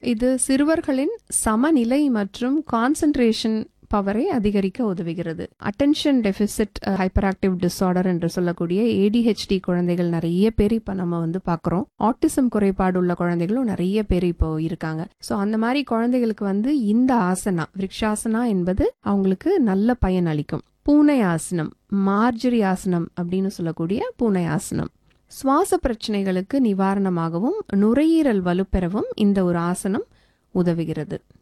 இது சிறுவர்களின் சமநிலை மற்றும் கான்சென்ட்ரேஷன் பவரை அதிகரிக்க உதவுகிறது attention deficit hyperactive disorder என்று சொல்லக்கூடிய ஏடிஹெச்டி குழந்தைகள் நிறைய பேர் இப்போ நம்ம வந்து பார்க்குறோம் ஆட்டிசம் குறைபாடு உள்ள குழந்தைகளும் நிறைய பேர் இப்போ இருக்காங்க ஸோ அந்த மாதிரி குழந்தைகளுக்கு வந்து இந்த ஆசனா விரக்ஷாசனா என்பது அவங்களுக்கு நல்ல பயன் அளிக்கும் பூனை ஆசனம் மார்ஜரி ஆசனம் அப்படின்னு சொல்லக்கூடிய பூனை ஆசனம் சுவாச பிரச்சனைகளுக்கு நிவாரணமாகவும் நுரையீரல் வலுப்பெறவும் இந்த ஒரு ஆசனம் உதவுகிறது